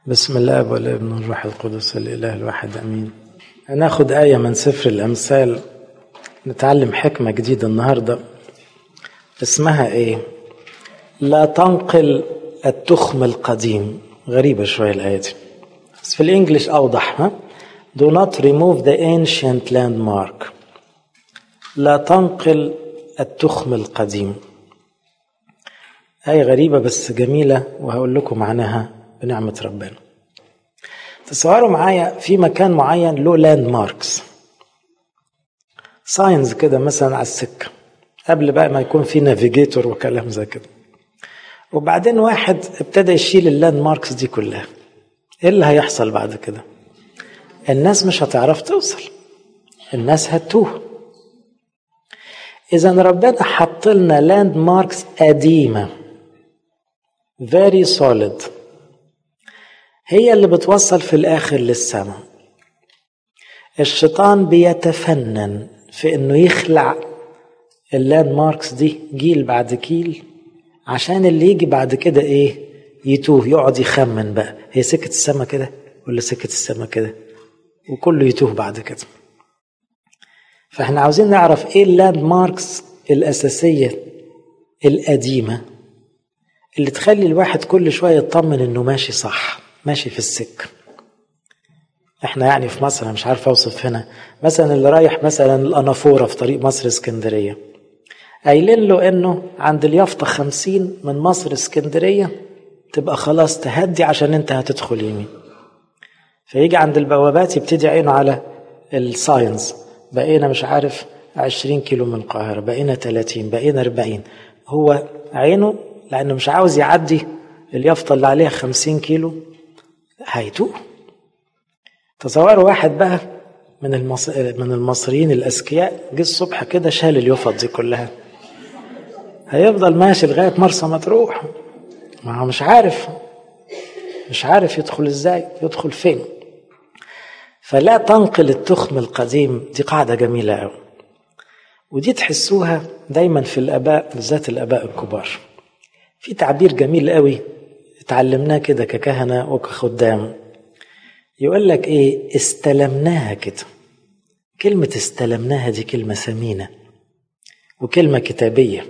بسم الله والابن والروح القدس الاله الواحد امين هناخد ايه من سفر الامثال نتعلم حكمه جديده النهارده اسمها ايه لا تنقل التخم القديم غريبه شويه الايه دي بس في الانجليش اوضح ها do not remove the ancient landmark لا تنقل التخم القديم آية غريبة بس جميلة وهقول لكم معناها بنعمة ربنا تصوروا معايا في مكان معين له لاند ماركس ساينز كده مثلا على السكة قبل بقى ما يكون في نافيجيتور وكلام زي كده وبعدين واحد ابتدى يشيل اللاند ماركس دي كلها ايه اللي هيحصل بعد كده الناس مش هتعرف توصل الناس هتوه اذا ربنا حط لنا لاند ماركس قديمه very solid هي اللي بتوصل في الاخر للسماء الشيطان بيتفنن في انه يخلع اللاند ماركس دي جيل بعد جيل عشان اللي يجي بعد كده ايه يتوه يقعد يخمن بقى هي سكة السما كده ولا سكة السما كده وكله يتوه بعد كده فاحنا عاوزين نعرف ايه اللاند ماركس الأساسية القديمة اللي تخلي الواحد كل شوية يطمن انه ماشي صح ماشي في السكة احنا يعني في مصر انا مش عارف اوصف هنا مثلا اللي رايح مثلا الانافورة في طريق مصر اسكندرية قايلين له انه عند اليافطة خمسين من مصر اسكندرية تبقى خلاص تهدي عشان انت هتدخل يمين فيجي عند البوابات يبتدي عينه على الساينس بقينا مش عارف عشرين كيلو من القاهرة بقينا تلاتين بقينا أربعين هو عينه لأنه مش عاوز يعدي اليافطة اللي عليها خمسين كيلو هيتوه تصوروا واحد بقى من المص... من المصريين الأذكياء جه الصبح كده شال اليافط دي كلها هيفضل ماشي لغاية مرسى مطروح ما هو مش عارف مش عارف يدخل ازاي يدخل فين فلا تنقل التخم القديم دي قاعدة جميلة أوي ودي تحسوها دايما في الآباء بالذات الآباء الكبار في تعبير جميل قوي اتعلمناه كده ككهنة وكخدام يقول لك ايه استلمناها كده كلمة استلمناها دي كلمة ثمينة وكلمة كتابية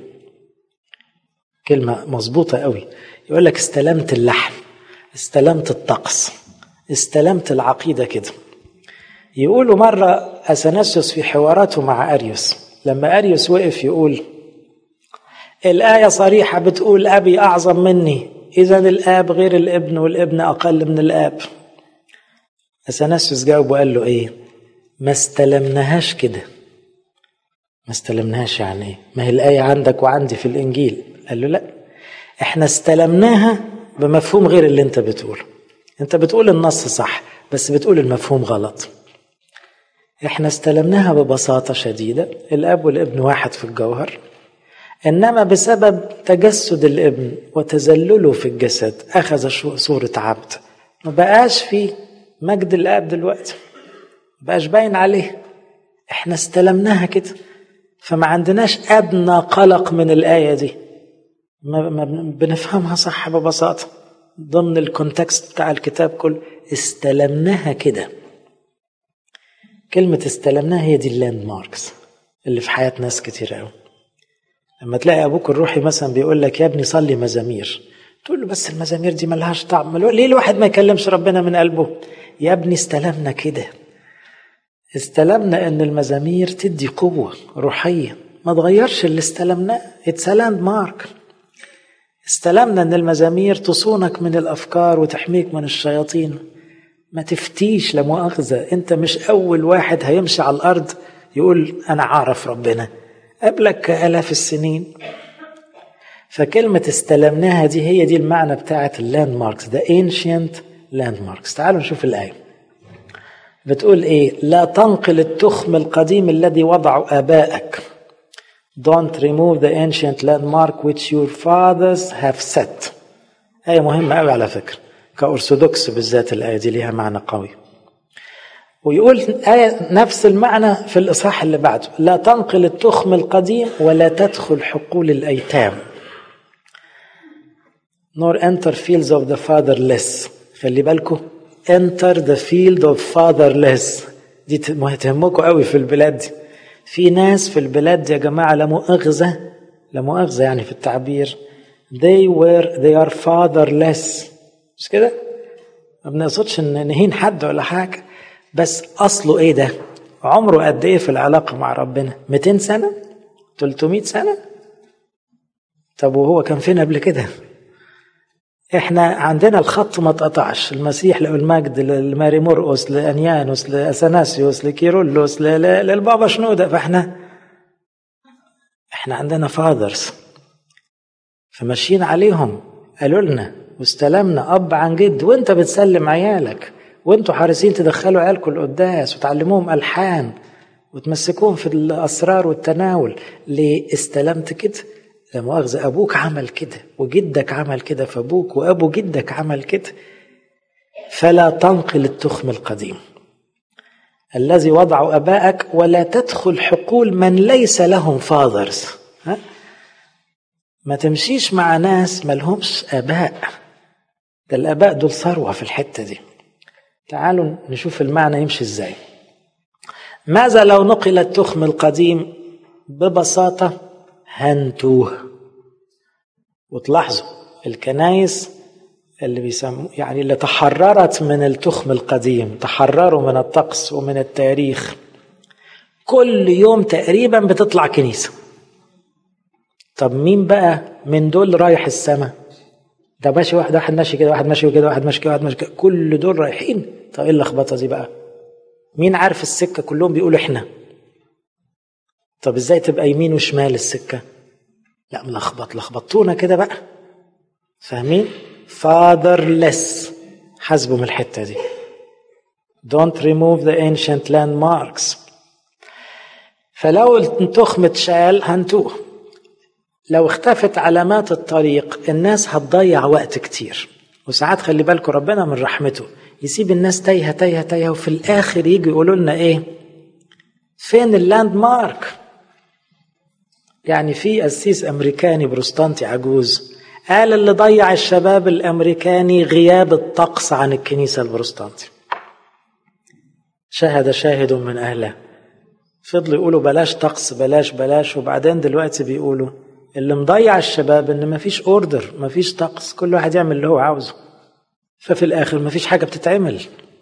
كلمة مظبوطة قوي يقول لك استلمت اللحن استلمت الطقس استلمت العقيدة كده يقولوا مرة أثناسيوس في حواراته مع أريوس لما أريوس وقف يقول الآية صريحة بتقول أبي أعظم مني إذا الآب غير الابن والابن أقل من الآب أثناسيوس جاوب وقال له إيه ما استلمناهاش كده ما استلمناهاش يعني إيه ما هي الآية عندك وعندي في الإنجيل قال له لا إحنا استلمناها بمفهوم غير اللي أنت بتقوله أنت بتقول النص صح بس بتقول المفهوم غلط احنا استلمناها ببساطة شديدة الأب والابن واحد في الجوهر إنما بسبب تجسد الابن وتذلله في الجسد أخذ صورة عبد ما بقاش في مجد الآب دلوقتي ما بقاش باين عليه احنا استلمناها كده فما عندناش أدنى قلق من الآية دي ما, ما بنفهمها صح ببساطة ضمن الكونتكست بتاع الكتاب كله استلمناها كده كلمة استلمناها هي دي اللاند ماركس اللي في حياة ناس كتير قوي لما تلاقي أبوك الروحي مثلا بيقول لك يا ابني صلي مزامير تقول له بس المزامير دي ملهاش طعم ليه الواحد ما يكلمش ربنا من قلبه يا ابني استلمنا كده استلمنا ان المزامير تدي قوة روحية ما تغيرش اللي استلمناه اتس لاند مارك استلمنا ان المزامير تصونك من الافكار وتحميك من الشياطين ما تفتيش لا مؤاخذة انت مش اول واحد هيمشي على الارض يقول انا عارف ربنا قبلك الاف السنين فكلمة استلمناها دي هي دي المعنى بتاعت اللاند ماركس ده ancient لاند ماركس تعالوا نشوف الآية بتقول ايه لا تنقل التخم القديم الذي وضعه آبائك Don't remove the ancient landmark which your fathers have set آية مهمة قوي على فكرة كأرثوذكس بالذات الآية دي ليها معنى قوي ويقول آية نفس المعنى في الإصحاح اللي بعده لا تنقل التخم القديم ولا تدخل حقول الأيتام nor enter fields of the fatherless خلي بالكم enter the field of fatherless دي تهمكم قوي في البلاد دي في ناس في البلاد دي يا جماعة لا مؤاخذة لا مؤاخذة يعني في التعبير they were they are fatherless مش كده؟ ما بنقصدش ان نهين حد ولا حاجة بس اصله ايه ده؟ عمره قد ايه في العلاقة مع ربنا؟ 200 سنة؟ 300 سنة؟ طب وهو كان فين قبل كده؟ احنا عندنا الخط ما اتقطعش المسيح له المجد لماري مرقس لانيانوس لاثناسيوس لكيرلس للبابا شنودة فاحنا احنا عندنا فاذرز فماشيين عليهم قالوا لنا واستلمنا اب عن جد وانت بتسلم عيالك وانتوا حارسين تدخلوا عيالكم القداس وتعلموهم الحان وتمسكوهم في الاسرار والتناول ليه استلمت كده لا مؤاخذة أبوك عمل كده وجدك عمل كده فأبوك وأبو جدك عمل كده فلا تنقل التخم القديم الذي وضعوا أبائك ولا تدخل حقول من ليس لهم فاذرز ها؟ ما تمشيش مع ناس ما لهمش آباء ده الآباء دول ثروة في الحتة دي تعالوا نشوف المعنى يمشي ازاي ماذا لو نقل التخم القديم ببساطة هنتوه وتلاحظوا الكنايس اللي بيسموا يعني اللي تحررت من التخم القديم تحرروا من الطقس ومن التاريخ كل يوم تقريبا بتطلع كنيسة طب مين بقى من دول رايح السماء ده ماشي واحد واحد ماشي كده واحد ماشي كده واحد ماشي كده واحد ماشي كده كل دول رايحين طب ايه اللخبطه دي بقى مين عارف السكه كلهم بيقولوا احنا طب ازاي تبقى يمين وشمال السكه لا ملخبط لخبطونا كده بقى فاهمين fatherless حاسبوا من الحته دي don't remove the ancient landmarks فلو التخم اتشال هنتوه لو اختفت علامات الطريق الناس هتضيع وقت كتير وساعات خلي بالكم ربنا من رحمته يسيب الناس تايهه تايهه تايهه وفي الاخر يجي يقولوا لنا ايه فين اللاند مارك يعني في قسيس امريكاني بروستانتي عجوز قال اللي ضيع الشباب الامريكاني غياب الطقس عن الكنيسه البروستانتي شهد شاهد من اهله فضلوا يقولوا بلاش طقس بلاش بلاش وبعدين دلوقتي بيقولوا اللي مضيع الشباب ان مفيش اوردر مفيش طقس كل واحد يعمل اللي هو عاوزه ففي الاخر مفيش حاجه بتتعمل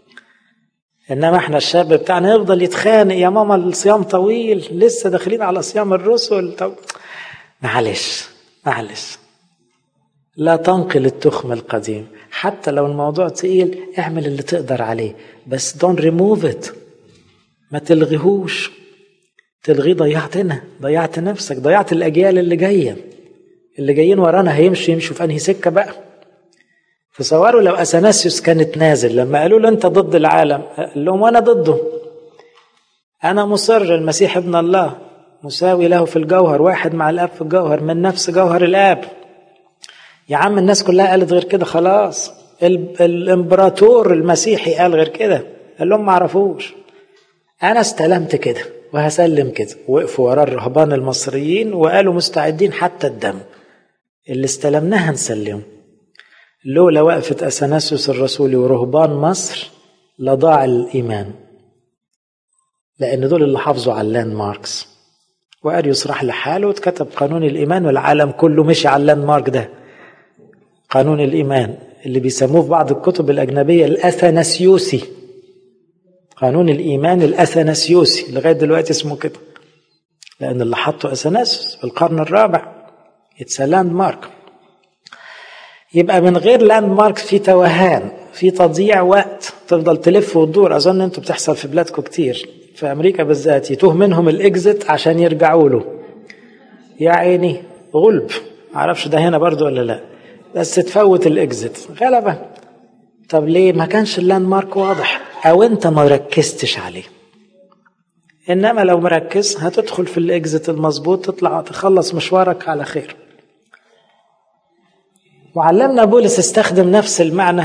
انما احنا الشاب بتاعنا يفضل يتخانق يا ماما الصيام طويل لسه داخلين على صيام الرسل طب معلش معلش لا تنقل التخم القديم حتى لو الموضوع تقيل اعمل اللي تقدر عليه بس دون ريموف ات ما تلغيهوش تلغيه ضيعتنا ضيعت نفسك ضيعت الاجيال اللي جايه اللي جايين ورانا هيمشوا يمشوا في انهي سكه بقى تصوروا لو اثناسيوس كانت نازل لما قالوا له انت ضد العالم قال لهم وانا ضده انا مصر المسيح ابن الله مساوي له في الجوهر واحد مع الاب في الجوهر من نفس جوهر الاب يا عم الناس كلها قالت غير كده خلاص الامبراطور المسيحي قال غير كده قال لهم ما عرفوش انا استلمت كده وهسلم كده وقفوا ورا الرهبان المصريين وقالوا مستعدين حتى الدم اللي استلمناه هنسلمه لولا وقفة أثناسيوس الرسولي ورهبان مصر لضاع الإيمان لأن دول اللي حافظوا على اللاند ماركس وأريوس راح لحاله واتكتب قانون الإيمان والعالم كله مشي على اللاند مارك ده قانون الإيمان اللي بيسموه في بعض الكتب الأجنبية الأثناسيوسي قانون الإيمان الأثناسيوسي لغاية دلوقتي اسمه كده لأن اللي حطه أثناسيوس في القرن الرابع اتس لاند مارك يبقى من غير لاند مارك في توهان في تضييع وقت تفضل تلف وتدور اظن انتوا بتحصل في بلادكم كتير في امريكا بالذات يتوه منهم الاكزت عشان يرجعوا له يا عيني غلب معرفش ده هنا برضو ولا لا بس تفوت الاكزت غلبة طب ليه ما كانش اللاند مارك واضح او انت ما ركزتش عليه انما لو مركز هتدخل في الاكزت المظبوط تطلع تخلص مشوارك على خير وعلمنا بولس استخدم نفس المعنى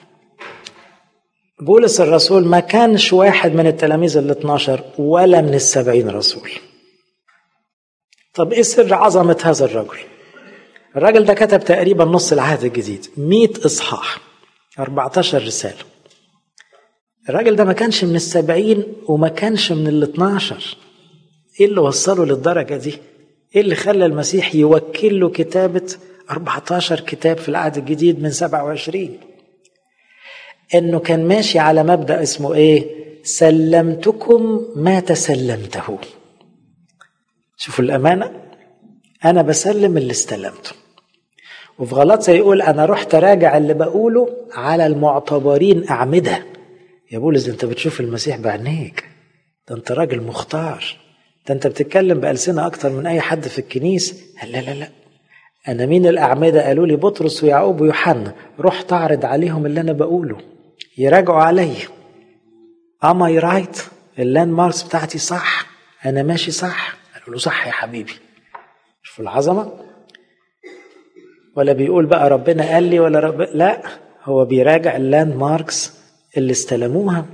بولس الرسول ما كانش واحد من التلاميذ ال 12 ولا من السبعين رسول طب ايه سر عظمة هذا الرجل الراجل ده كتب تقريبا نص العهد الجديد مئة إصحاح 14 رسالة الراجل ده ما كانش من السبعين وما كانش من ال 12 ايه اللي وصله للدرجة دي ايه اللي خلى المسيح يوكل له كتابة 14 كتاب في العهد الجديد من 27 انه كان ماشي على مبدأ اسمه ايه سلمتكم ما تسلمته شوفوا الأمانة أنا بسلم اللي استلمته وفي غلطة يقول أنا رحت راجع اللي بقوله على المعتبرين أعمدة يا بولس أنت بتشوف المسيح بعينيك ده أنت راجل مختار ده أنت بتتكلم بألسنة أكتر من أي حد في الكنيسة لا لا لا أنا مين الأعمدة قالوا لي بطرس ويعقوب ويوحنا رحت أعرض عليهم اللي أنا بقوله يراجعوا عليا أما اي رايت اللاند ماركس بتاعتي صح أنا ماشي صح قالوا له صح يا حبيبي شوفوا العظمة ولا بيقول بقى ربنا قال لي ولا رب لا هو بيراجع اللاند ماركس اللي استلموها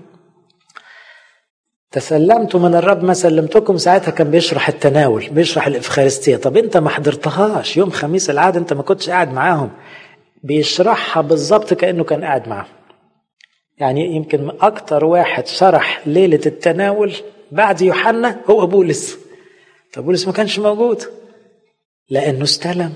تسلمت من الرب ما سلمتكم ساعتها كان بيشرح التناول بيشرح الإفخارستية طب أنت ما حضرتهاش يوم خميس العاد أنت ما كنتش قاعد معاهم بيشرحها بالظبط كأنه كان قاعد معاهم يعني يمكن أكتر واحد شرح ليلة التناول بعد يوحنا هو بولس طب بولس ما كانش موجود لأنه استلم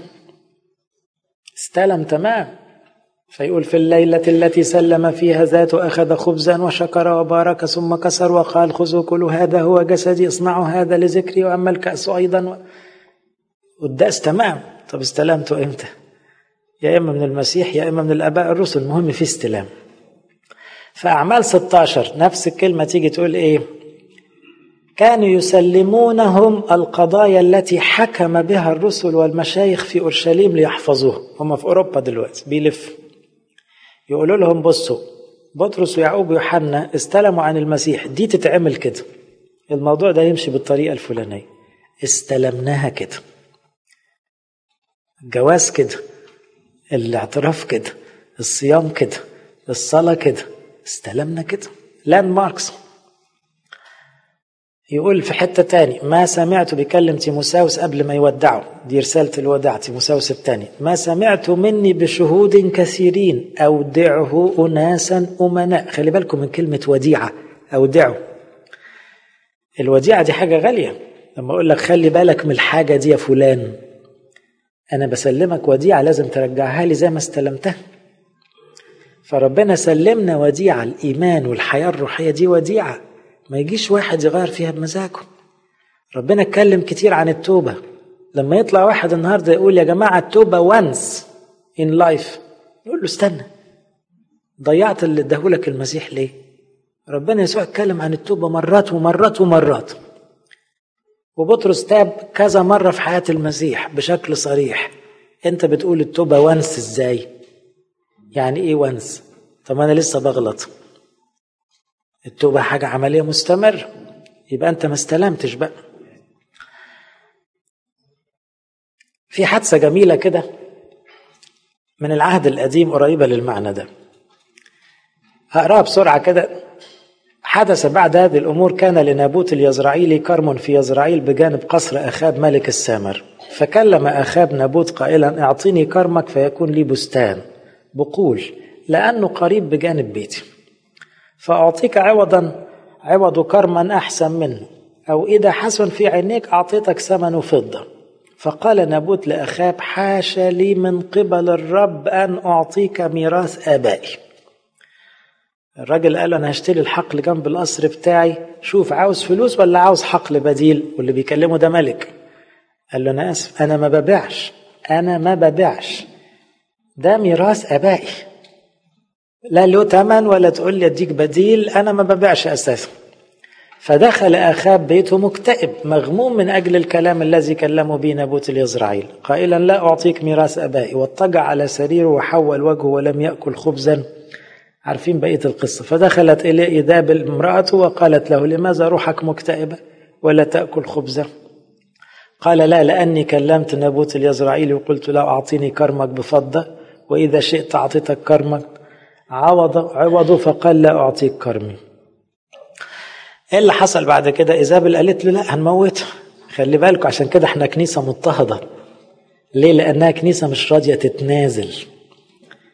استلم تمام فيقول في الليلة التي سلم فيها ذاته أخذ خبزا وشكر وبارك ثم كسر وقال خذوا كلوا هذا هو جسدي اصنعوا هذا لذكري وأما الكأس أيضا والدأس تمام طب استلمته إمتى يا إما من المسيح يا إما من الآباء الرسل المهم في استلام فأعمال 16 نفس الكلمة تيجي تقول إيه كانوا يسلمونهم القضايا التي حكم بها الرسل والمشايخ في أورشليم ليحفظوها هم في أوروبا دلوقتي بيلف يقولوا لهم بصوا بطرس ويعقوب ويوحنا استلموا عن المسيح دي تتعمل كده الموضوع ده يمشي بالطريقة الفلانية استلمناها كده الجواز كده الاعتراف كده الصيام كده الصلاة كده استلمنا كده لاند ماركس يقول في حتة تاني ما سمعت بيكلم تيموساوس قبل ما يودعه دي رسالة الوداع تيموساوس الثاني ما سمعت مني بشهود كثيرين أودعه أناسا أمناء خلي بالكم من كلمة وديعة أودعه الوديعة دي حاجة غالية لما أقول لك خلي بالك من الحاجة دي يا فلان أنا بسلمك وديعة لازم ترجعها لي زي ما استلمتها فربنا سلمنا وديعة الإيمان والحياة الروحية دي وديعة ما يجيش واحد يغير فيها بمزاجه ربنا اتكلم كتير عن التوبة لما يطلع واحد النهاردة يقول يا جماعة التوبة once in life يقول له استنى ضيعت اللي اداهولك المسيح ليه ربنا يسوع اتكلم عن التوبة مرات ومرات ومرات وبطرس تاب كذا مرة في حياة المسيح بشكل صريح انت بتقول التوبة وانس ازاي يعني ايه وانس طب انا لسه بغلط التوبة حاجة عملية مستمرة يبقى أنت ما استلمتش بقى في حادثة جميلة كده من العهد القديم قريبة للمعنى ده هقراها بسرعة كده حدث بعد هذه الأمور كان لنابوت اليزرعيلي كرم في يزرعيل بجانب قصر أخاب ملك السامر فكلم أخاب نابوت قائلا اعطيني كرمك فيكون لي بستان بقول لأنه قريب بجانب بيتي فأعطيك عوضا عوض كرما أحسن منه أو إذا حسن في عينيك أعطيتك ثمن فضة فقال نابوت لأخاب حاشا لي من قبل الرب أن أعطيك ميراث آبائي الراجل قال أنا هشتري الحقل جنب القصر بتاعي شوف عاوز فلوس ولا عاوز حقل بديل واللي بيكلمه ده ملك قال له أنا آسف أنا ما ببيعش أنا ما ببيعش ده ميراث آبائي لا له ثمن ولا تقول لي اديك بديل انا ما ببيعش اساسا فدخل اخاب بيته مكتئب مغموم من اجل الكلام الذي كلمه به نابوت اليزرعيل قائلا لا اعطيك ميراث ابائي واضطجع على سريره وحول وجهه ولم ياكل خبزا عارفين بقيه القصه فدخلت اليه ايدابل امراته وقالت له لماذا روحك مكتئبه ولا تاكل خبزا قال لا لاني كلمت نابوت اليزرعيلي وقلت له اعطيني كرمك بفضه واذا شئت اعطيتك كرمك عوض عوضه فقال لا أعطيك كرمي ايه اللي حصل بعد كده ايزابل قالت له لا هنموته خلي بالكم عشان كده احنا كنيسه مضطهده ليه لانها كنيسه مش راضيه تتنازل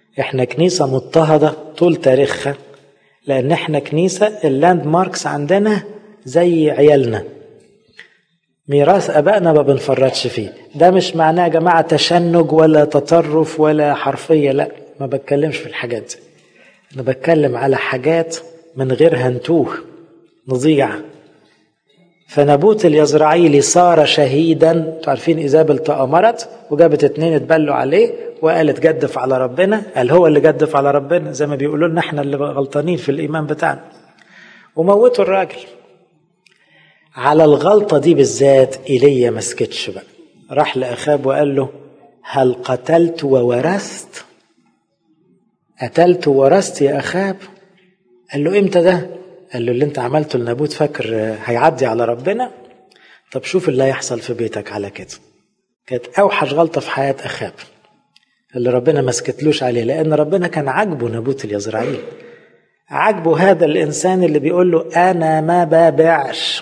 احنا كنيسة مضطهدة طول تاريخها لان احنا كنيسة اللاند ماركس عندنا زي عيالنا ميراث ابائنا ما بنفرطش فيه ده مش معناه يا جماعة تشنج ولا تطرف ولا حرفية لا ما بتكلمش في الحاجات دي انا بتكلم على حاجات من غيرها نتوه نضيع فنبوت اليزرعيلي صار شهيدا عارفين ايزابل تأمرت وجابت اتنين اتبلوا عليه وقالت جدف على ربنا قال هو اللي جدف على ربنا زي ما بيقولوا لنا احنا اللي غلطانين في الايمان بتاعنا وموتوا الراجل على الغلطه دي بالذات ايليا ما سكتش بقى راح لاخاب وقال له هل قتلت وورثت قتلت وورثت يا اخاب قال له امتى ده قال له اللي انت عملته لنابوت فاكر هيعدي على ربنا طب شوف اللي هيحصل في بيتك على كده كانت اوحش غلطه في حياه اخاب اللي ربنا ما سكتلوش عليه لان ربنا كان عاجبه نابوت اليزرعيل عاجبه هذا الانسان اللي بيقول له انا ما ببيعش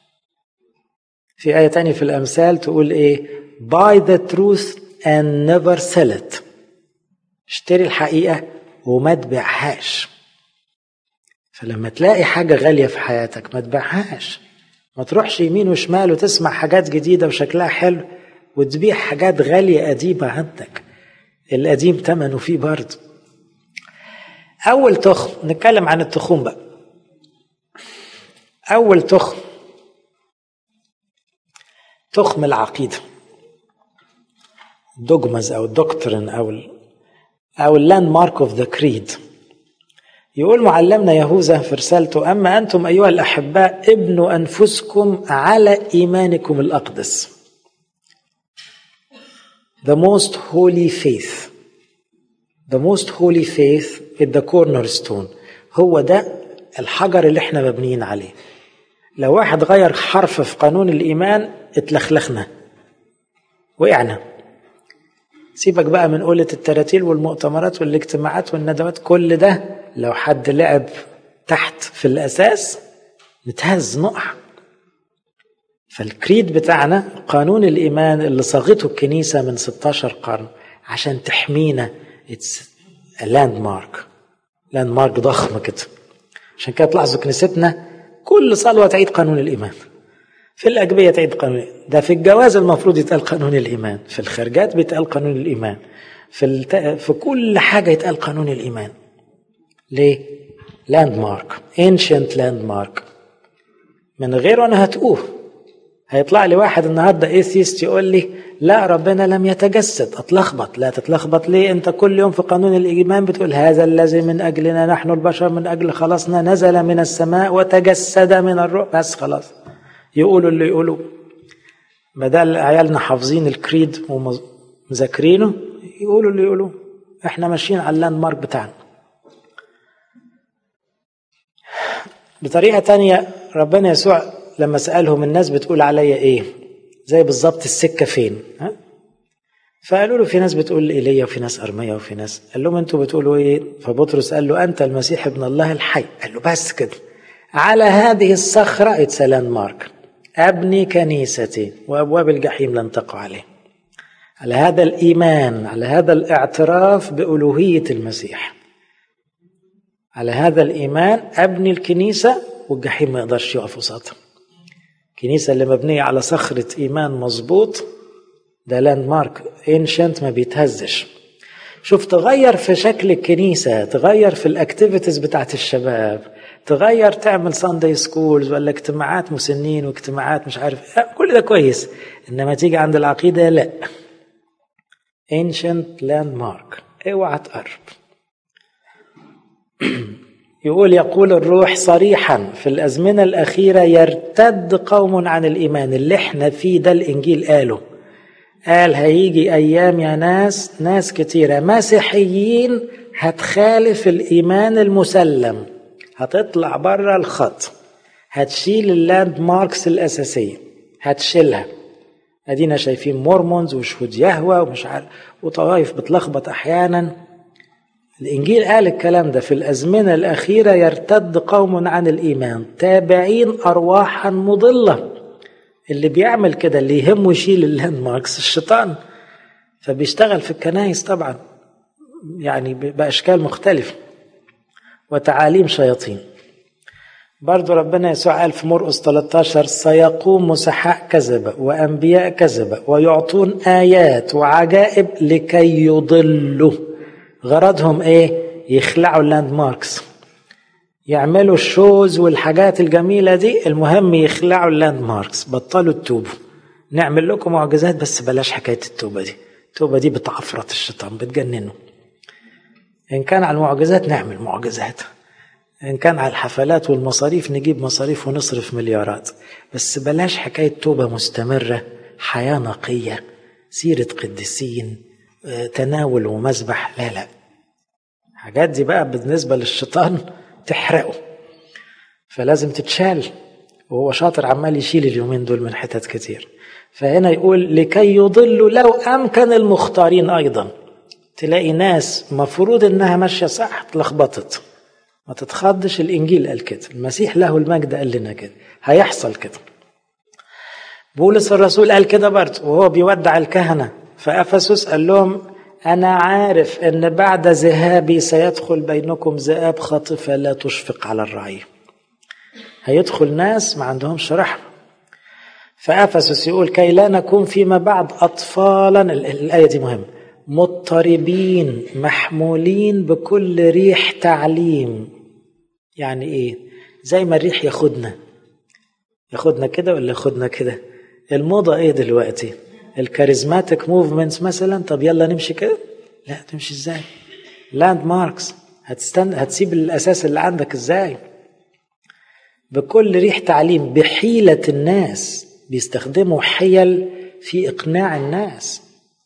في آية تانية في الأمثال تقول إيه buy the truth and never sell it اشتري الحقيقة وما تبيعهاش فلما تلاقي حاجة غالية في حياتك ما تبيعهاش ما تروحش يمين وشمال وتسمع حاجات جديدة وشكلها حلو وتبيع حاجات غالية قديمة عندك القديم تمنه فيه برضه أول تخم نتكلم عن التخوم بقى أول تخم تخم العقيدة دوجمز أو الدكترين أو ال أو اللاند مارك اوف ذا كريد يقول معلمنا يهوذا في رسالته أما أنتم أيها الأحباء ابنوا أنفسكم على إيمانكم الأقدس The most holy faith The most holy faith is the cornerstone هو ده الحجر اللي احنا مبنيين عليه لو واحد غير حرف في قانون الإيمان اتلخلخنا وقعنا سيبك بقى من قولة التراتيل والمؤتمرات والاجتماعات والندوات كل ده لو حد لعب تحت في الأساس نتهز نقع فالكريد بتاعنا قانون الإيمان اللي صاغته الكنيسة من 16 قرن عشان تحمينا اتس لاند مارك لاند مارك ضخم كده عشان كده تلاحظوا كنيستنا كل صلوة تعيد قانون الإيمان في الأجبية تعيد قانون ده في الجواز المفروض يتقال قانون الإيمان في الخارجات بيتقال قانون الإيمان في الت... في كل حاجة يتقال قانون الإيمان ليه؟ لاند مارك ancient لاند مارك من غيره أنا هتوه هيطلع لي واحد النهارده ايثيست يقول لي لا ربنا لم يتجسد اتلخبط لا تتلخبط ليه انت كل يوم في قانون الايمان بتقول هذا الذي من اجلنا نحن البشر من اجل خلاصنا نزل من السماء وتجسد من الروح بس خلاص يقولوا اللي يقولوا بدل عيالنا حافظين الكريد ومذاكرينه يقولوا اللي يقولوا احنا ماشيين على اللاند مارك بتاعنا بطريقه تانية ربنا يسوع لما سالهم الناس بتقول عليا ايه زي بالظبط السكه فين ها فقالوا له في ناس بتقول ايليا وفي ناس ارميا وفي ناس قال لهم انتوا بتقولوا ايه فبطرس قال له انت المسيح ابن الله الحي قال له بس كده على هذه الصخره اتس لاند مارك ابني كنيستي وابواب الجحيم لن تقع عليه على هذا الايمان على هذا الاعتراف بالوهيه المسيح على هذا الايمان ابني الكنيسه والجحيم ما يقدرش يقف قصادها الكنيسه اللي مبنيه على صخره ايمان مظبوط ده لاند مارك انشنت ما بيتهزش شوف تغير في شكل الكنيسه تغير في الاكتيفيتيز بتاعت الشباب تغير تعمل ساندي سكولز ولا اجتماعات مسنين واجتماعات مش عارف كل ده كويس انما تيجي عند العقيده لا ancient landmark اوعى تقرب يقول يقول الروح صريحا في الازمنه الاخيره يرتد قوم عن الايمان اللي احنا فيه ده الانجيل قاله قال هيجي ايام يا ناس ناس كتيره مسيحيين هتخالف الايمان المسلم هتطلع بره الخط هتشيل اللاند ماركس الاساسيه هتشيلها ادينا شايفين مورمونز وشهود يهوى ومش عارف وطوائف بتلخبط احيانا الانجيل قال الكلام ده في الازمنه الاخيره يرتد قوم عن الايمان تابعين ارواحا مضله اللي بيعمل كده اللي يهمه يشيل اللاند ماركس الشيطان فبيشتغل في الكنايس طبعا يعني بأشكال مختلفة وتعاليم شياطين برضو ربنا يسوع قال في مرقس 13 سيقوم مسحاء كذبة وأنبياء كذبة ويعطون آيات وعجائب لكي يضلوا غرضهم إيه؟ يخلعوا اللاند ماركس يعملوا الشوز والحاجات الجميلة دي المهم يخلعوا اللاند ماركس بطلوا التوبة نعمل لكم معجزات بس بلاش حكاية التوبة دي التوبة دي بتعفرت الشيطان بتجننه إن كان على المعجزات نعمل معجزات إن كان على الحفلات والمصاريف نجيب مصاريف ونصرف مليارات بس بلاش حكاية توبة مستمرة حياة نقية سيرة قديسين تناول ومذبح لا لا الحاجات دي بقى بالنسبة للشيطان تحرقه فلازم تتشال وهو شاطر عمال يشيل اليومين دول من حتت كتير فهنا يقول لكي يضلوا لو أمكن المختارين أيضا تلاقي ناس مفروض إنها ماشية صح اتلخبطت ما تتخضش الإنجيل قال كده المسيح له المجد قال لنا كده هيحصل كده بولس الرسول قال كده برضه وهو بيودع الكهنة في أفسس قال لهم أنا عارف أن بعد ذهابي سيدخل بينكم ذئاب خاطفة لا تشفق على الرعية هيدخل ناس ما عندهمش رحمة فأفسس يقول كي لا نكون فيما بعد أطفالا الآية دي مهمة مضطربين محمولين بكل ريح تعليم يعني إيه زي ما الريح ياخدنا ياخدنا كده ولا ياخدنا كده الموضة إيه دلوقتي الكاريزماتيك موفمنتس مثلا طب يلا نمشي كده لا تمشي ازاي لاند ماركس هتستنى هتسيب الاساس اللي عندك ازاي بكل ريح تعليم بحيلة الناس بيستخدموا حيل في إقناع الناس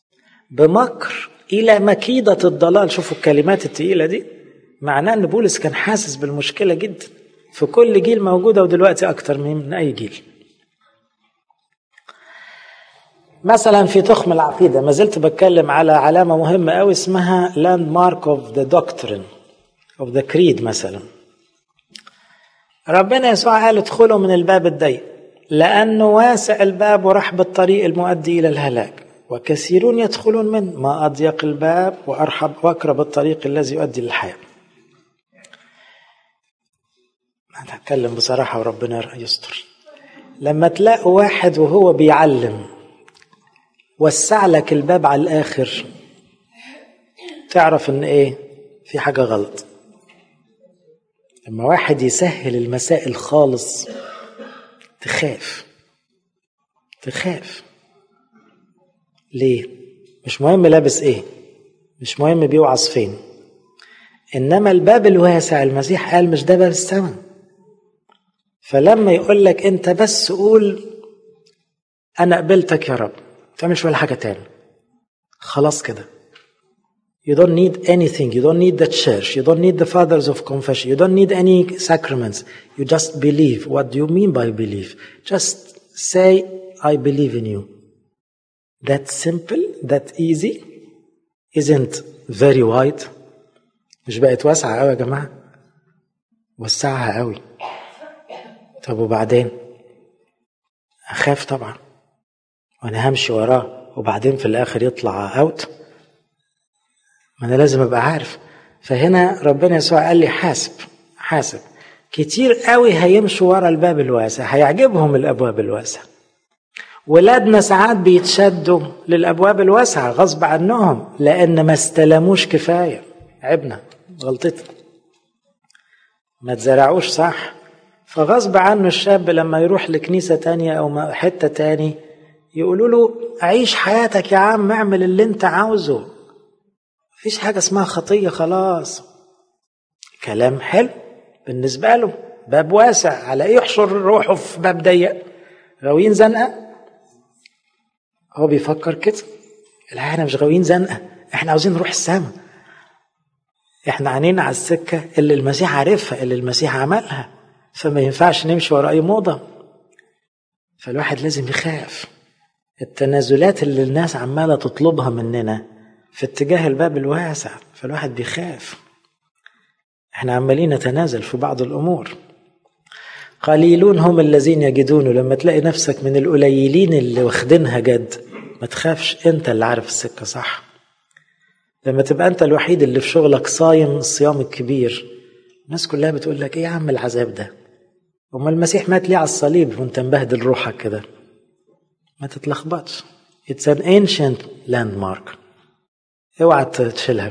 بمكر إلى مكيدة الضلال شوفوا الكلمات التقيلة دي معناه أن بولس كان حاسس بالمشكلة جدا في كل جيل موجودة ودلوقتي أكتر من أي جيل مثلا في تخم العقيدة ما زلت بتكلم على علامة مهمة أوي اسمها لاند مارك اوف ذا doctrine اوف ذا creed مثلا ربنا يسوع قال ادخلوا من الباب الضيق لأنه واسع الباب ورحب الطريق المؤدي إلى الهلاك وكثيرون يدخلون منه ما أضيق الباب وأرحب وأقرب الطريق الذي يؤدي للحياة هتكلم بصراحة وربنا يستر لما تلاقوا واحد وهو بيعلم وسع لك الباب على الآخر تعرف إن إيه في حاجة غلط لما واحد يسهل المسائل خالص تخاف تخاف ليه مش مهم لابس ايه مش مهم بيوعظ فين انما الباب الواسع المسيح قال مش ده باب السماء فلما يقول لك انت بس قول انا قبلتك يا رب تعملش ولا حاجه تاني خلاص كده You don't need anything. You don't need the church. You don't need the fathers of confession. You don't need any sacraments. You just believe. What do you mean by believe? Just say, I believe in you. That simple, that easy, isn't very wide. مش بقت واسعة قوي يا جماعة وسعها قوي طب وبعدين أخاف طبعا وأنا همشي وراه وبعدين في الآخر يطلع أوت ما أنا لازم أبقى عارف فهنا ربنا يسوع قال لي حاسب حاسب كتير قوي هيمشوا ورا الباب الواسع هيعجبهم الأبواب الواسعة ولادنا ساعات بيتشدوا للأبواب الواسعة غصب عنهم لأن ما استلموش كفاية عبنا غلطتنا ما تزرعوش صح فغصب عنه الشاب لما يروح لكنيسة تانية أو حتة تاني يقولوا له عيش حياتك يا عم اعمل اللي انت عاوزه مفيش حاجة اسمها خطية خلاص كلام حلو بالنسبة له باب واسع على ايه يحشر روحه في باب ضيق غاويين زنقة هو بيفكر كده لا احنا مش غاويين زنقة احنا عاوزين نروح السما احنا عينينا على السكة اللي المسيح عارفها اللي المسيح عملها فما ينفعش نمشي ورا اي موضة فالواحد لازم يخاف التنازلات اللي الناس عمالة تطلبها مننا في اتجاه الباب الواسع فالواحد بيخاف احنا عمالين نتنازل في بعض الامور قليلون هم الذين يجدون لما تلاقي نفسك من القليلين اللي واخدينها جد ما تخافش انت اللي عارف السكه صح لما تبقى انت الوحيد اللي في شغلك صايم الصيام الكبير الناس كلها بتقول لك ايه يا عم العذاب ده امال المسيح مات ليه على الصليب وانت مبهدل روحك كده ما تتلخبطش It's an ancient landmark اوعى تشيلها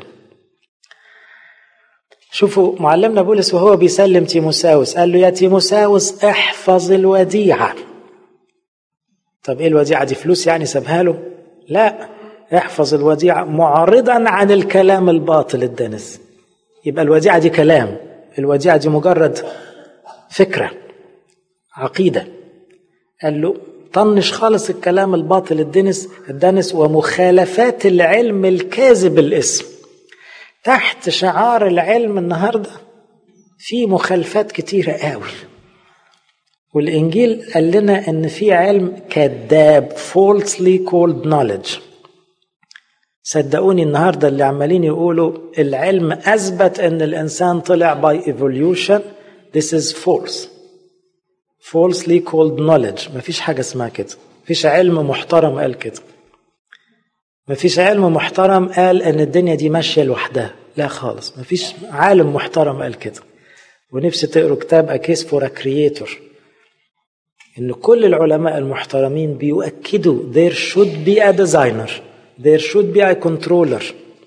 شوفوا معلمنا بولس وهو بيسلم تيموساوس قال له يا تيموساوس احفظ الوديعة طب ايه الوديعة دي فلوس يعني سابها له لا احفظ الوديعة معرضا عن الكلام الباطل الدنس يبقى الوديعة دي كلام الوديعة دي مجرد فكرة عقيدة قال له طنش خالص الكلام الباطل الدنس الدنس ومخالفات العلم الكاذب الاسم تحت شعار العلم النهارده في مخالفات كتيرة قوي والإنجيل قال لنا إن في علم كذاب falsely called knowledge صدقوني النهاردة اللي عمالين يقولوا العلم أثبت إن الإنسان طلع by evolution this is false falsely called knowledge مفيش حاجة اسمها كده مفيش علم محترم قال كده مفيش علم محترم قال ان الدنيا دي ماشيه لوحدها لا خالص مفيش عالم محترم قال كده ونفسي تقروا كتاب A Case for a Creator ان كل العلماء المحترمين بيؤكدوا there should be a designer there should be a controller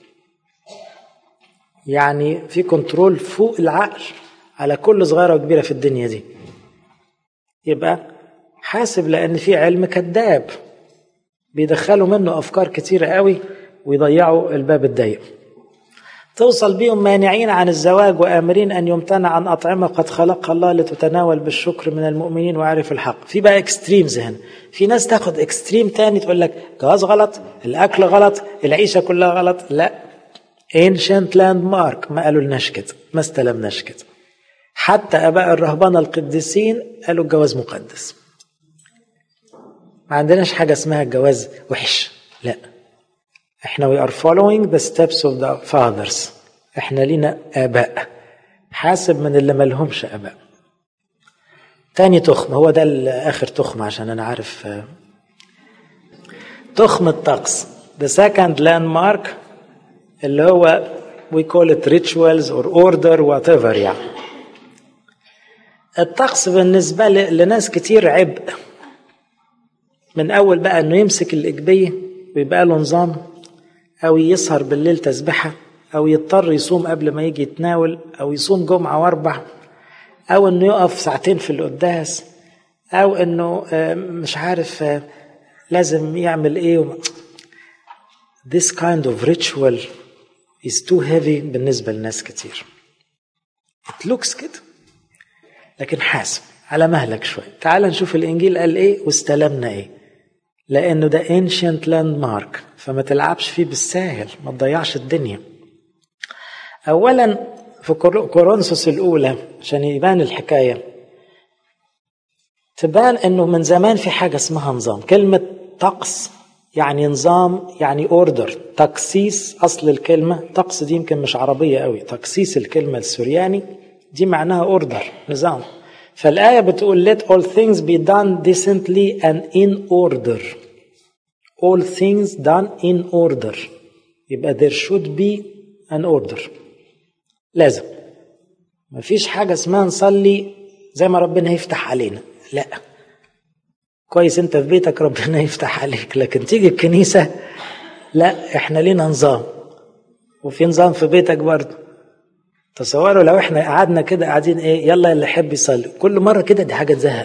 يعني في كنترول فوق العقل على كل صغيره وكبيره في الدنيا دي يبقى حاسب لان في علم كذاب بيدخلوا منه افكار كتيره قوي ويضيعوا الباب الضيق توصل بيهم مانعين عن الزواج وامرين ان يمتنع عن اطعمه قد خلقها الله لتتناول بالشكر من المؤمنين وعرف الحق في بقى اكستريمز هنا في ناس تاخد اكستريم تاني تقول لك جواز غلط الاكل غلط العيشه كلها غلط لا ancient landmark ما قالوا لناش كده ما استلمناش كده حتى اباء الرهبنه القديسين قالوا الجواز مقدس ما عندناش حاجه اسمها الجواز وحش لا احنا we are following the steps of the fathers احنا لينا اباء حاسب من اللي ملهمش اباء تاني تخم هو ده اخر تخم عشان انا عارف تخم الطقس the second landmark اللي هو we call it rituals or order whatever يعني الطقس بالنسبة لناس كتير عبء من أول بقى إنه يمسك الإجبية ويبقى له نظام أو يسهر بالليل تسبحة أو يضطر يصوم قبل ما يجي يتناول أو يصوم جمعة وأربع أو إنه يقف ساعتين في القداس أو إنه مش عارف لازم يعمل إيه This kind of ritual is too heavy بالنسبة لناس كتير. It looks كده لكن حاسب على مهلك شوي تعال نشوف الإنجيل قال إيه واستلمنا إيه لأنه ده ancient landmark فما تلعبش فيه بالساهل ما تضيعش الدنيا أولا في كورنثوس الأولى عشان يبان الحكاية تبان انه من زمان في حاجه اسمها نظام كلمه طقس يعني نظام يعني اوردر تقسيس اصل الكلمه طقس دي يمكن مش عربيه قوي تقسيس الكلمه السورياني دي معناها اوردر نظام فالايه بتقول let all things be done decently and in order all things done in order يبقى there should be an order لازم مفيش حاجه اسمها نصلي زي ما ربنا يفتح علينا لا كويس انت في بيتك ربنا يفتح عليك لكن تيجي الكنيسة لا احنا لينا نظام وفي نظام في بيتك برضه تصوروا لو احنا قعدنا كده قاعدين ايه يلا اللي يحب يصلي كل مرة كده دي حاجة تزهق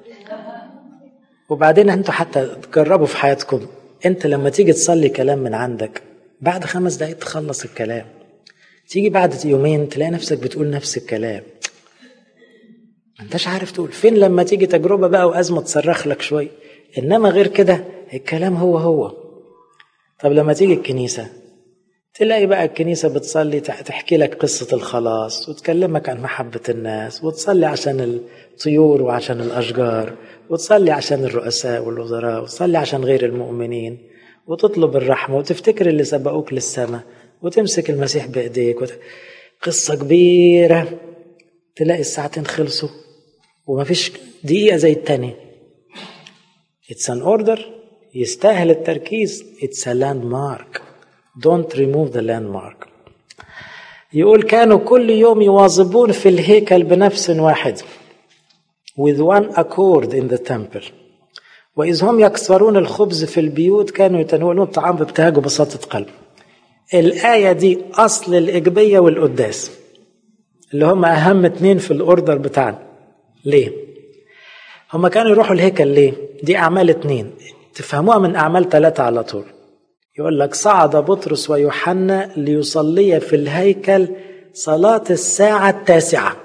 وبعدين انتوا حتى تجربوا في حياتكم انت لما تيجي تصلي كلام من عندك بعد خمس دقايق تخلص الكلام تيجي بعد يومين تلاقي نفسك بتقول نفس الكلام ما انتش عارف تقول فين لما تيجي تجربه بقى وازمه تصرخ لك شويه انما غير كده الكلام هو هو طب لما تيجي الكنيسه تلاقي بقى الكنيسه بتصلي تحكي لك قصه الخلاص وتكلمك عن محبه الناس وتصلي عشان الطيور وعشان الاشجار وتصلي عشان الرؤساء والوزراء وتصلي عشان غير المؤمنين وتطلب الرحمه وتفتكر اللي سبقوك للسماء وتمسك المسيح بايديك وت... قصه كبيره تلاقي الساعتين خلصوا ومفيش دقيقة زي التانية It's an order يستاهل التركيز It's a landmark don't remove the landmark يقول كانوا كل يوم يواظبون في الهيكل بنفس واحد with one accord in the temple وإذ هم يكسرون الخبز في البيوت كانوا يتناولون الطعام بابتهاج وبساطة قلب الآية دي أصل الإجبية والقداس اللي هم أهم اتنين في الأوردر بتاعنا ليه؟ هم كانوا يروحوا الهيكل ليه؟ دي أعمال اتنين تفهموها من أعمال ثلاثة على طول يقول لك صعد بطرس ويوحنا ليصلي في الهيكل صلاة الساعة التاسعة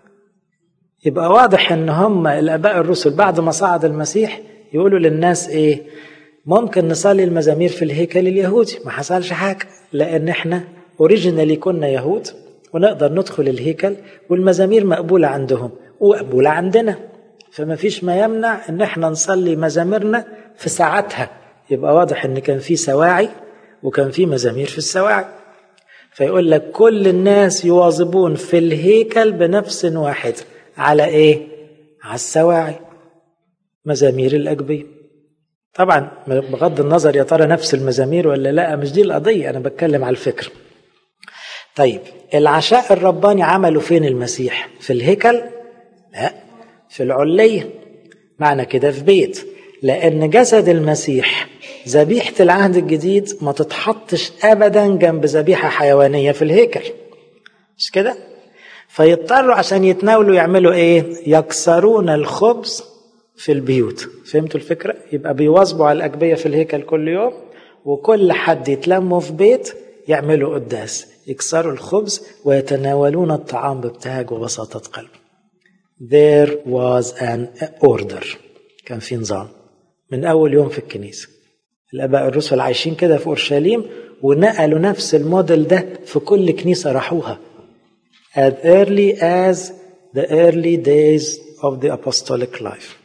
يبقى واضح ان هم الاباء الرسل بعد ما صعد المسيح يقولوا للناس ايه ممكن نصلي المزامير في الهيكل اليهودي ما حصلش حاجة لان احنا اوريجينالي كنا يهود ونقدر ندخل الهيكل والمزامير مقبولة عندهم ومقبولة عندنا فما فيش ما يمنع ان احنا نصلي مزاميرنا في ساعتها يبقى واضح ان كان في سواعي وكان في مزامير في السواعي فيقول لك كل الناس يواظبون في الهيكل بنفس واحد على ايه على السواعي مزامير الاجبيه طبعا بغض النظر يا ترى نفس المزامير ولا لا مش دي القضيه انا بتكلم على الفكر طيب العشاء الرباني عمله فين المسيح في الهيكل لا في العليه معنى كده في بيت لأن جسد المسيح ذبيحة العهد الجديد ما تتحطش أبدا جنب ذبيحة حيوانية في الهيكل مش كده؟ فيضطروا عشان يتناولوا يعملوا إيه؟ يكسرون الخبز في البيوت فهمتوا الفكرة؟ يبقى بيواظبوا على الأجبية في الهيكل كل يوم وكل حد يتلموا في بيت يعملوا قداس يكسروا الخبز ويتناولون الطعام بابتهاج وبساطة قلب There was an order كان في نظام من أول يوم في الكنيسة الآباء الرسل عايشين كده في أورشليم ونقلوا نفس الموديل ده في كل كنيسة راحوها as early as the early days of the apostolic life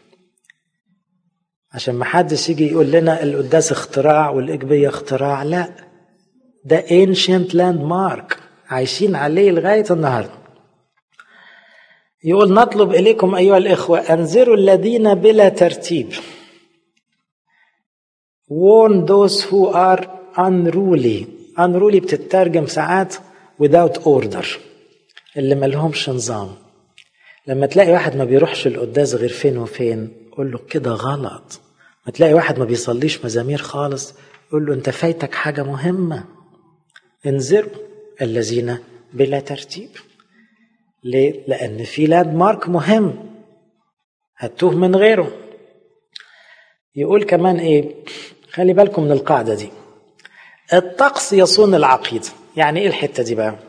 عشان ما حدش يجي يقول لنا القداس اختراع والإجبية اختراع لا ده ancient landmark عايشين عليه لغاية النهارده يقول نطلب إليكم أيها الإخوة أنذروا الذين بلا ترتيب warn those who are unruly unruly بتترجم ساعات without order اللي ملهمش نظام لما تلاقي واحد ما بيروحش القداس غير فين وفين قول له كده غلط ما تلاقي واحد ما بيصليش مزامير خالص قول له انت فايتك حاجة مهمة انذروا الذين بلا ترتيب ليه؟ لأن في لاند مارك مهم هتوه من غيره يقول كمان ايه خلي بالكم من القاعدة دي الطقس يصون العقيدة يعني ايه الحتة دي بقى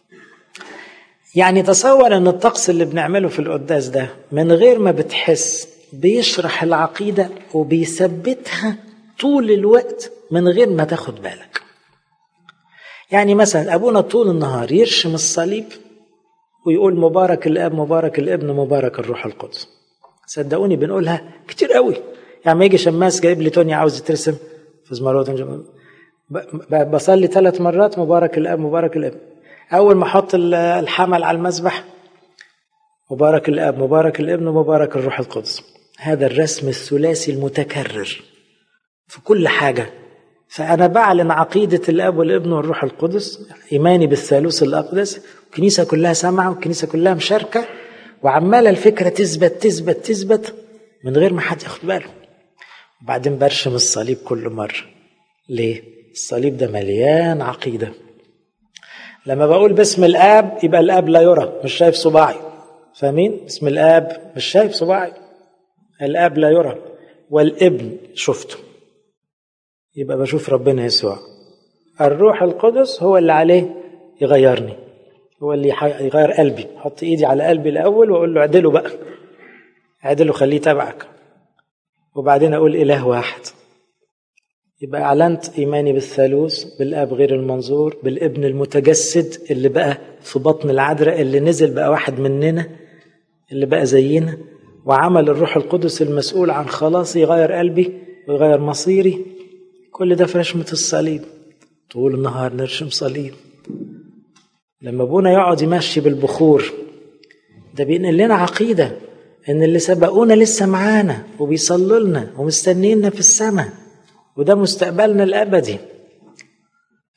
يعني تصور ان الطقس اللي بنعمله في القداس ده من غير ما بتحس بيشرح العقيدة وبيثبتها طول الوقت من غير ما تاخد بالك يعني مثلا ابونا طول النهار يرشم الصليب ويقول مبارك الاب مبارك الابن مبارك الروح القدس صدقوني بنقولها كتير قوي يعني ما يجي شماس جايب لي توني عاوز يترسم في زمرات بصلي ثلاث مرات مبارك الاب مبارك الابن اول ما احط الحمل على المذبح مبارك الاب مبارك الابن مبارك الروح القدس هذا الرسم الثلاثي المتكرر في كل حاجه فانا بعلن عقيده الاب والابن والروح القدس ايماني بالثالوث الاقدس الكنيسه كلها سامعه والكنيسه كلها مشاركه وعماله الفكره تثبت تثبت تثبت من غير ما حد ياخد باله وبعدين برشم الصليب كل مره ليه الصليب ده مليان عقيده لما بقول باسم الاب يبقى الاب لا يرى مش شايف صباعي فاهمين باسم الاب مش شايف صباعي الاب لا يرى والابن شفته يبقى بشوف ربنا يسوع الروح القدس هو اللي عليه يغيرني هو اللي يغير قلبي احط ايدي على قلبي الاول واقول له اعدله بقى اعدله خليه تبعك وبعدين اقول اله واحد يبقى اعلنت ايماني بالثالوث بالاب غير المنظور بالابن المتجسد اللي بقى في بطن العذراء اللي نزل بقى واحد مننا اللي بقى زينا وعمل الروح القدس المسؤول عن خلاصي يغير قلبي ويغير مصيري كل ده في رشمة الصليب طول النهار نرشم صليب لما ابونا يقعد يمشي بالبخور ده بينقل لنا عقيدة ان اللي سبقونا لسه معانا وبيصلوا لنا ومستنينا في السماء وده مستقبلنا الابدي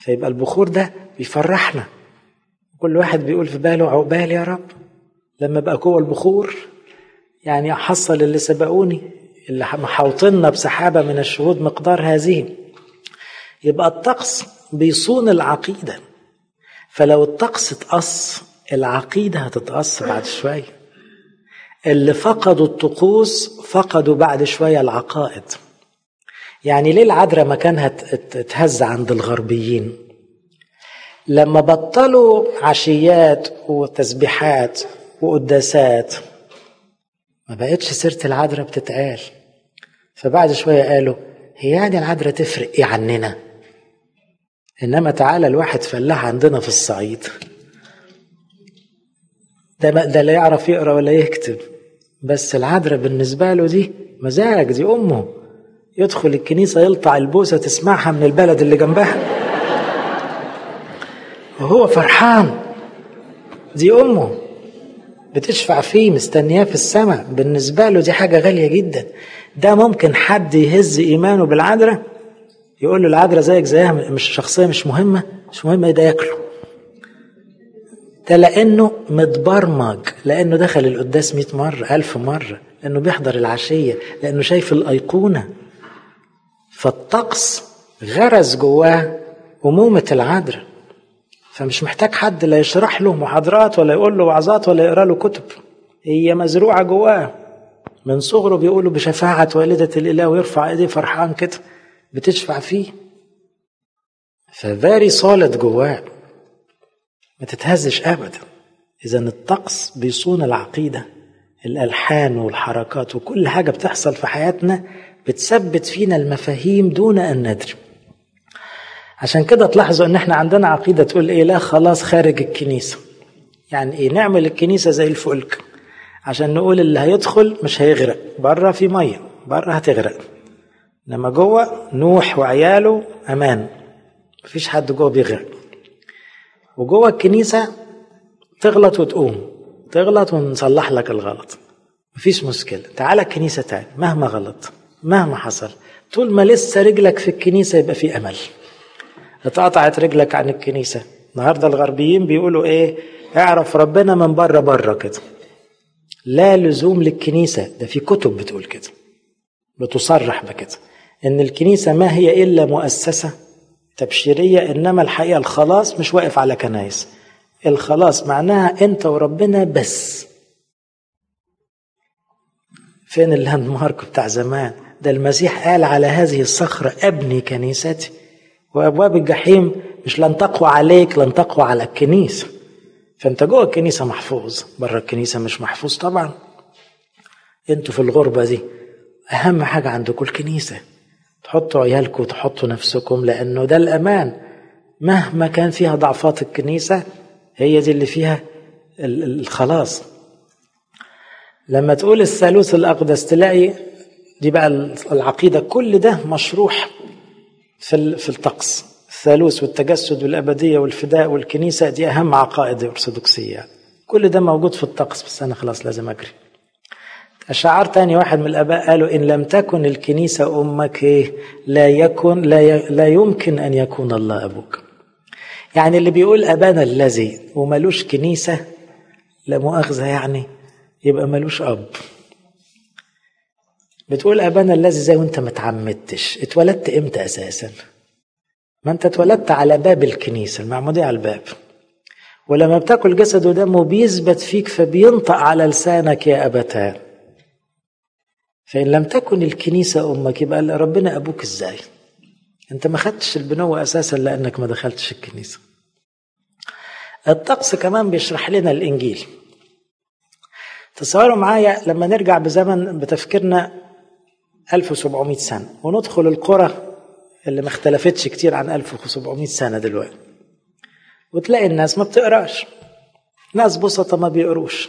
فيبقى البخور ده بيفرحنا كل واحد بيقول في باله عقبال يا رب لما بقى جوه البخور يعني احصل اللي سبقوني اللي محاوطنا بسحابه من الشهود مقدار هذه يبقى الطقس بيصون العقيده فلو الطقس اتقص العقيده هتتقص بعد شويه اللي فقدوا الطقوس فقدوا بعد شويه العقائد يعني ليه العذراء مكانها تهز عند الغربيين لما بطلوا عشيات وتسبيحات وقداسات ما بقتش سيرة العذراء بتتقال فبعد شوية قالوا هي يعني العذراء تفرق ايه عننا انما تعالى الواحد فلاح عندنا في الصعيد ده ده لا يعرف يقرا ولا يكتب بس العذراء بالنسبة له دي مزاج دي أمه يدخل الكنيسة يلطع البوسة تسمعها من البلد اللي جنبها وهو فرحان دي أمه بتشفع فيه مستنياه في السماء بالنسبة له دي حاجة غالية جدا ده ممكن حد يهز إيمانه بالعذراء يقول له العذراء زيك زيها مش شخصية مش مهمة مش مهمة ده ياكله ده لأنه متبرمج لأنه دخل القداس مئة مرة ألف مرة لأنه بيحضر العشية لأنه شايف الأيقونة فالطقس غرز جواه أمومة العذراء فمش محتاج حد لا يشرح له محاضرات ولا يقول له وعظات ولا يقرا له كتب هي مزروعة جواه من صغره بيقولوا بشفاعة والدة الإله ويرفع إيديه فرحان كده بتشفع فيه ففيري سوليد جواه ما تتهزش ابدا اذا الطقس بيصون العقيده الالحان والحركات وكل حاجه بتحصل في حياتنا بتثبت فينا المفاهيم دون ان ندري عشان كده تلاحظوا ان احنا عندنا عقيده تقول ايه لا خلاص خارج الكنيسه يعني ايه نعمل الكنيسه زي الفلك عشان نقول اللي هيدخل مش هيغرق بره في ميه بره هتغرق انما جوه نوح وعياله امان مفيش حد جوه بيغرق وجوه الكنيسة تغلط وتقوم تغلط ونصلح لك الغلط مفيش مشكلة تعالى الكنيسة تاني مهما غلط مهما حصل طول ما لسه رجلك في الكنيسة يبقى في أمل اتقطعت رجلك عن الكنيسة النهاردة الغربيين بيقولوا ايه اعرف ربنا من بره بره كده لا لزوم للكنيسة ده في كتب بتقول كده بتصرح بكده ان الكنيسة ما هي إلا مؤسسة تبشيرية إنما الحقيقة الخلاص مش واقف على كنايس الخلاص معناها أنت وربنا بس فين اللاند مارك بتاع زمان ده المسيح قال على هذه الصخرة أبني كنيستي وأبواب الجحيم مش لن تقوى عليك لن تقوى على الكنيسة فأنت جوه الكنيسة محفوظ بره الكنيسة مش محفوظ طبعا انتوا في الغربة دي أهم حاجة عندكم الكنيسة تحطوا عيالكم وتحطوا نفسكم لأنه ده الأمان مهما كان فيها ضعفات الكنيسة هي دي اللي فيها الخلاص لما تقول الثالوث الأقدس تلاقي دي بقى العقيدة كل ده مشروح في في الطقس الثالوث والتجسد والأبدية والفداء والكنيسة دي أهم عقائد الأرثوذكسية كل ده موجود في الطقس بس أنا خلاص لازم أجري أشعار تاني واحد من الآباء قالوا إن لم تكن الكنيسة أمك إيه لا يكن لا, ي... لا يمكن أن يكون الله أبوك يعني اللي بيقول أبانا الذي وملوش كنيسة لا مؤاخذة يعني يبقى ملوش أب بتقول أبانا الذي زي وأنت ما تعمدتش اتولدت إمتى أساسا ما أنت اتولدت على باب الكنيسة المعمودية على الباب ولما بتاكل جسد ودمه بيثبت فيك فبينطق على لسانك يا أبتاه فإن لم تكن الكنيسة أمك يبقى ربنا أبوك إزاي أنت ما خدتش البنوة أساسا لأنك ما دخلتش الكنيسة الطقس كمان بيشرح لنا الإنجيل تصوروا معايا لما نرجع بزمن بتفكيرنا 1700 سنة وندخل القرى اللي ما اختلفتش كتير عن 1700 سنة دلوقتي وتلاقي الناس ما بتقراش ناس بسطة ما بيقروش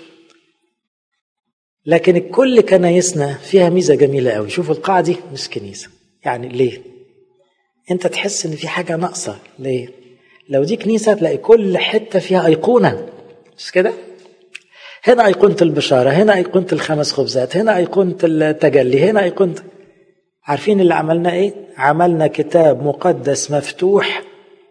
لكن كل كنايسنا فيها ميزه جميله قوي شوفوا القاعه دي مش كنيسه يعني ليه انت تحس ان في حاجه ناقصه ليه لو دي كنيسه تلاقي كل حته فيها ايقونه مش كده هنا ايقونه البشاره هنا ايقونه الخمس خبزات هنا ايقونه التجلي هنا ايقونه عارفين اللي عملنا ايه عملنا كتاب مقدس مفتوح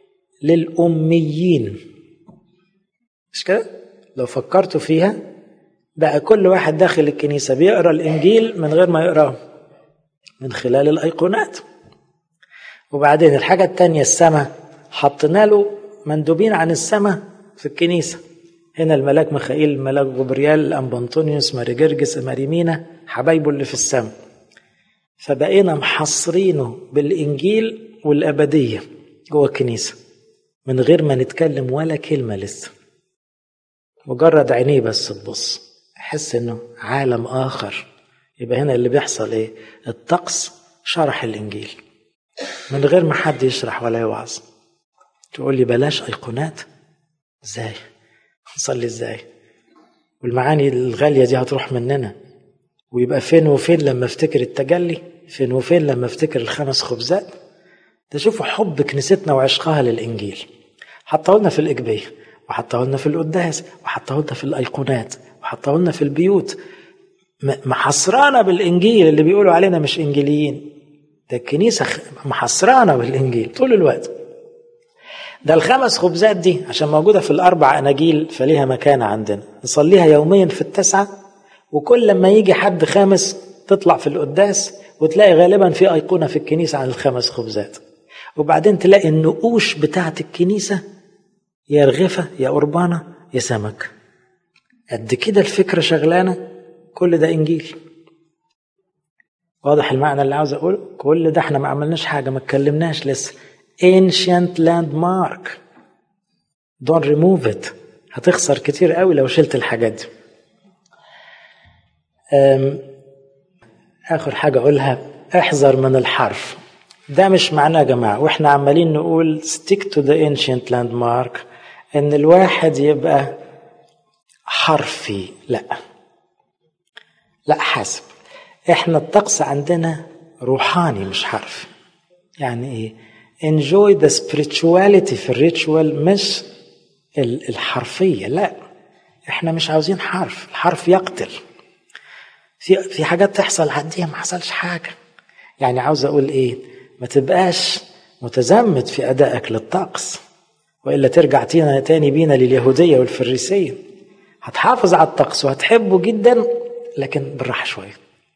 للأميين مش كده؟ لو فكرتوا فيها بقى كل واحد داخل الكنيسة بيقرأ الإنجيل من غير ما يقراه من خلال الأيقونات وبعدين الحاجة التانية السماء حطينا له مندوبين عن السماء في الكنيسة هنا الملاك ميخائيل الملاك جبريال الأنبا أنطونيوس ماري جرجس ماري مينا حبايبه اللي في السماء فبقينا محصرينه بالإنجيل والأبدية جوه الكنيسة من غير ما نتكلم ولا كلمة لسه مجرد عينيه بس تبص احس انه عالم اخر يبقى هنا اللي بيحصل ايه الطقس شرح الانجيل من غير ما حد يشرح ولا يوعظ تقول لي بلاش ايقونات ازاي نصلي ازاي والمعاني الغالية دي هتروح مننا ويبقى فين وفين لما افتكر التجلي فين وفين لما افتكر الخمس خبزات ده شوفوا حب كنيستنا وعشقها للإنجيل حطوا لنا في الإجبية وحطوا لنا في القداس وحطوا لنا في الأيقونات وحطوا لنا في البيوت محصرانا بالإنجيل اللي بيقولوا علينا مش إنجيليين ده الكنيسة محصرانا بالإنجيل طول الوقت ده الخمس خبزات دي عشان موجودة في الأربع أناجيل فليها مكانة عندنا نصليها يوميا في التسعة وكل لما يجي حد خامس تطلع في القداس وتلاقي غالبا في أيقونة في الكنيسة عن الخمس خبزات وبعدين تلاقي النقوش بتاعة الكنيسة يا رغفة يا قربانة يا سمك قد كده الفكرة شغلانة كل ده إنجيل واضح المعنى اللي عاوز أقوله كل ده احنا ما عملناش حاجة ما اتكلمناش لسه ancient landmark don't remove it هتخسر كتير قوي لو شلت الحاجات دي آخر حاجة أقولها احذر من الحرف ده مش معناه يا جماعة واحنا عمالين نقول stick to the ancient landmark ان الواحد يبقى حرفي لا لا حاسب احنا الطقس عندنا روحاني مش حرفي يعني ايه enjoy the spirituality في الريتشوال مش الحرفية لا احنا مش عاوزين حرف الحرف يقتل في في حاجات تحصل عندي ما حصلش حاجة يعني عاوز اقول ايه ما تبقاش متزمت في ادائك للطقس والا ترجع تينا تاني بينا لليهودية والفريسية هتحافظ على الطقس وهتحبه جدا لكن بالراحة شوية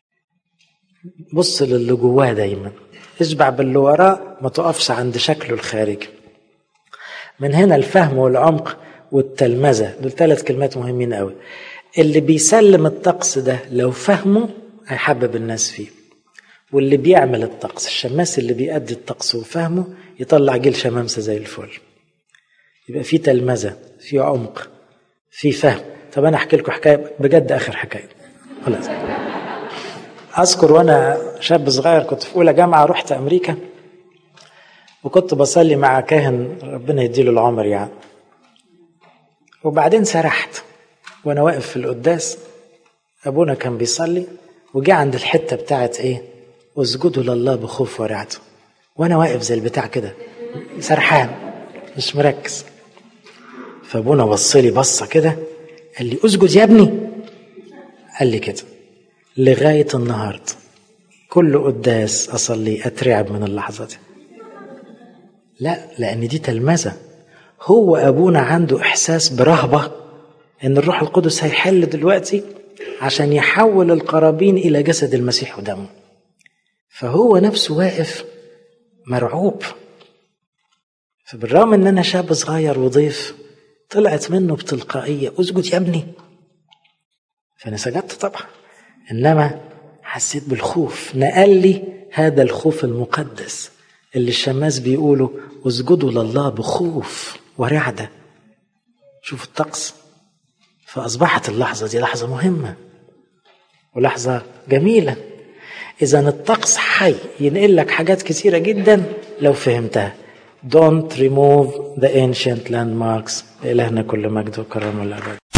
بص للي جواه دايما اشبع باللي وراه ما تقفش عند شكله الخارجي من هنا الفهم والعمق والتلمذة دول ثلاث كلمات مهمين قوي اللي بيسلم الطقس ده لو فهمه هيحبب الناس فيه واللي بيعمل الطقس الشماس اللي بيأدي الطقس وفهمه يطلع جيل شمامسة زي الفل يبقى في تلمذة في عمق في فهم طب انا احكي لكم حكايه بجد اخر حكايه خلاص اذكر وانا شاب صغير كنت في اولى جامعه رحت امريكا وكنت بصلي مع كاهن ربنا يديله العمر يعني وبعدين سرحت وانا واقف في القداس ابونا كان بيصلي وجه عند الحته بتاعت ايه اسجدوا لله بخوف ورعته وانا واقف زي البتاع كده سرحان مش مركز فابونا بص لي بصه كده قال لي اسجد يا ابني قال لي كده لغايه النهارده كل قداس اصلي اترعب من اللحظه دي لا لان دي تلمذه هو ابونا عنده احساس برهبه ان الروح القدس هيحل دلوقتي عشان يحول القرابين الى جسد المسيح ودمه فهو نفسه واقف مرعوب فبالرغم ان انا شاب صغير وضيف طلعت منه بتلقائيه اسجد يا ابني فانا سجدت طبعا انما حسيت بالخوف نقل لي هذا الخوف المقدس اللي الشماس بيقولوا اسجدوا لله بخوف ورعده شوف الطقس فاصبحت اللحظه دي لحظه مهمه ولحظه جميله اذا الطقس حي ينقل لك حاجات كثيره جدا لو فهمتها Don't remove the ancient landmarks لإلهنا كل مجد وكرم الأبد